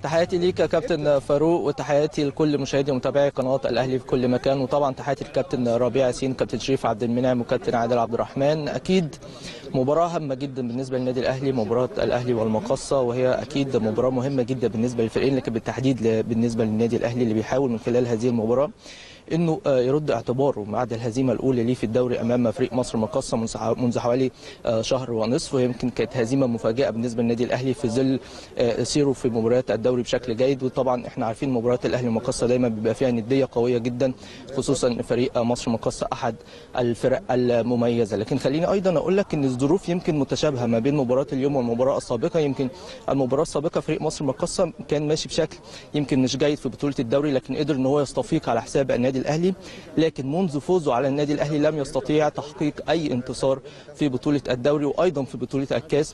تحياتي ليك يا كابتن فاروق وتحياتي لكل مشاهدي ومتابعي قناه الاهلي في كل مكان وطبعا تحياتي للكابتن ربيع ياسين كابتن شريف عبد المنعم وكابتن عادل عبد الرحمن اكيد مباراه هامه جدا بالنسبه للنادي الاهلي مباراه الاهلي والمقصه وهي اكيد مباراه مهمه جدا بالنسبه للفريقين لكن بالتحديد بالنسبه للنادي الاهلي اللي بيحاول من خلال هذه المباراه انه يرد اعتباره بعد الهزيمه الاولى ليه في الدوري امام فريق مصر المقاصه منذ حوالي شهر ونصف ويمكن كانت هزيمه مفاجئه بالنسبه للنادي الاهلي في ظل سيره في مباريات الدوري بشكل جيد وطبعا احنا عارفين مباريات الاهلي المقاصه دايما بيبقى فيها نديه قويه جدا خصوصا فريق مصر المقاصه احد الفرق المميزه لكن خليني ايضا اقول لك ان الظروف يمكن متشابهه ما بين مباراه اليوم والمباراه السابقه يمكن المباراه السابقه فريق مصر المقاصه كان ماشي بشكل يمكن مش جيد في بطوله الدوري لكن قدر ان هو يستفيق على حساب النادي الاهلي لكن منذ فوزه على النادي الاهلي لم يستطيع تحقيق اي انتصار في بطوله الدوري وايضا في بطوله الكاس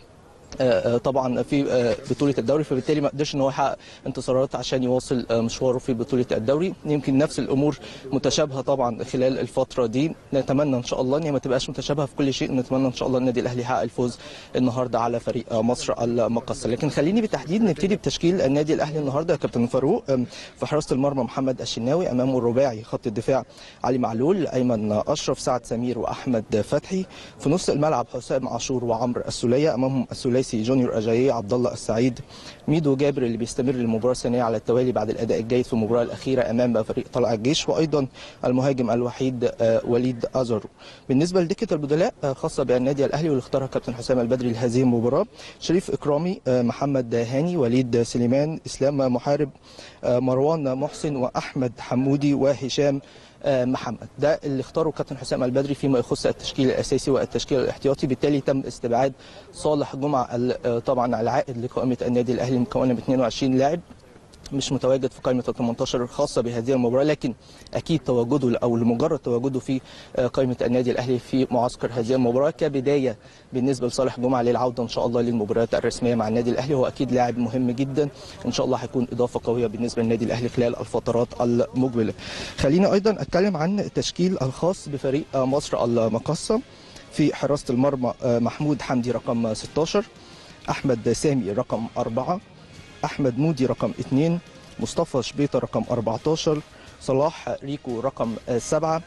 طبعا في بطوله الدوري فبالتالي ما قدرش ان هو يحقق انتصارات عشان يواصل مشواره في بطوله الدوري يمكن نفس الامور متشابهه طبعا خلال الفتره دي نتمنى ان شاء الله ان هي ما تبقاش متشابهه في كل شيء نتمنى ان شاء الله النادي الاهلي يحقق الفوز النهارده على فريق مصر المقصه لكن خليني بالتحديد نبتدي بتشكيل النادي الاهلي النهارده يا كابتن فاروق في حراسه المرمى محمد الشناوي امامه الرباعي خط الدفاع علي معلول ايمن اشرف سعد سمير واحمد فتحي في نص الملعب حسام عاشور وعمرو السوليه امامهم السوليه الثلاثي جونيور اجاييه عبد الله السعيد ميدو جابر اللي بيستمر للمباراه الثانيه على التوالي بعد الاداء الجيد في المباراه الاخيره امام فريق طلائع الجيش وايضا المهاجم الوحيد وليد ازارو بالنسبه لدكه البدلاء خاصه بالنادي الاهلي واللي اختارها كابتن حسام البدري لهذه المباراه شريف اكرامي محمد هاني وليد سليمان اسلام محارب مروان محسن واحمد حمودي وهشام محمد ده اللي اختاره كابتن حسام البدري فيما يخص التشكيل الاساسي والتشكيل الاحتياطي بالتالي تم استبعاد صالح جمعه طبعا العائد لقائمه النادي الاهلي مكونه ب 22 لاعب مش متواجد في قائمه ال 18 الخاصه بهذه المباراه لكن اكيد تواجده او لمجرد تواجده في قائمه النادي الاهلي في معسكر هذه المباراه كبدايه بالنسبه لصالح جمعه للعوده ان شاء الله للمباريات الرسميه مع النادي الاهلي هو اكيد لاعب مهم جدا ان شاء الله هيكون اضافه قويه بالنسبه للنادي الاهلي خلال الفترات المقبله. خليني ايضا اتكلم عن التشكيل الخاص بفريق مصر المقصه في حراسه المرمى محمود حمدي رقم 16 احمد سامي رقم 4 احمد مودي رقم 2 مصطفى شبيطه رقم 14 صلاح ريكو رقم 7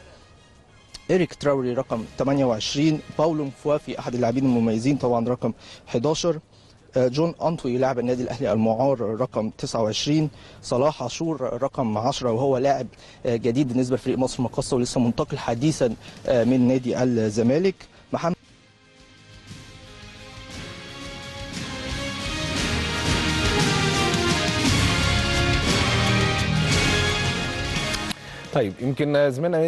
إريك تراوري رقم 28 باولو مفوافي أحد اللاعبين المميزين طبعا رقم 11 جون أنطوي لاعب النادي الأهلي المعار رقم 29 صلاح عاشور رقم 10 وهو لاعب جديد بالنسبة لفريق مصر مقصة ولسه منتقل حديثا من نادي الزمالك محمد طيب يمكن زميلنا